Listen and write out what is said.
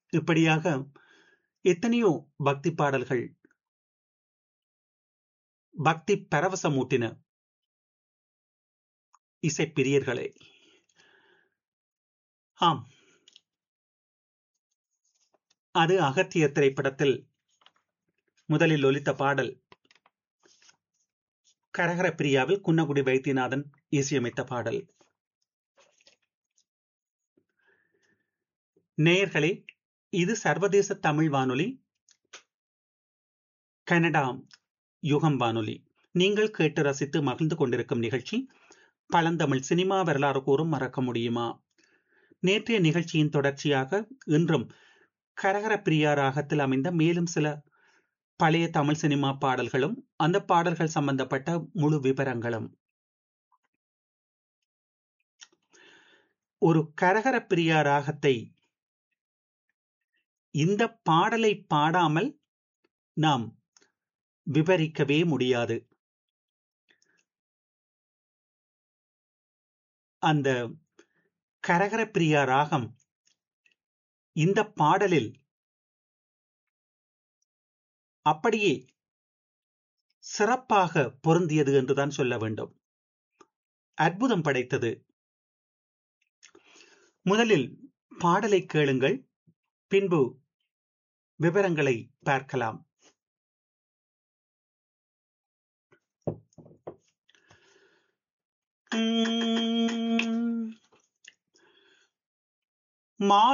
இப்படியாக எத்தனையோ பக்தி பாடல்கள் பக்தி பரவசமூட்டின இசைப்பிரியர்களே ஆம் அது அகத்திய திரைப்படத்தில் முதலில் ஒலித்த பாடல் கரகர பிரியாவில் குன்னகுடி வைத்தியநாதன் இசையமைத்த பாடல் நேயர்களே இது சர்வதேச தமிழ் வானொலி கனடா யுகம் வானொலி நீங்கள் கேட்டு ரசித்து மகிழ்ந்து கொண்டிருக்கும் நிகழ்ச்சி பழந்தமிழ் சினிமா வரலாறு கூறும் மறக்க முடியுமா நேற்றைய நிகழ்ச்சியின் தொடர்ச்சியாக இன்றும் கரகர பிரியா ராகத்தில் அமைந்த மேலும் சில பழைய தமிழ் சினிமா பாடல்களும் அந்த பாடல்கள் சம்பந்தப்பட்ட முழு விவரங்களும் ஒரு கரகர பிரியா ராகத்தை இந்த பாடலை பாடாமல் நாம் விவரிக்கவே முடியாது அந்த கரகர பிரியா ராகம் இந்த பாடலில் அப்படியே சிறப்பாக பொருந்தியது என்றுதான் சொல்ல வேண்டும் அற்புதம் படைத்தது முதலில் பாடலை கேளுங்கள் பின்பு விவரங்களை பார்க்கலாம் மா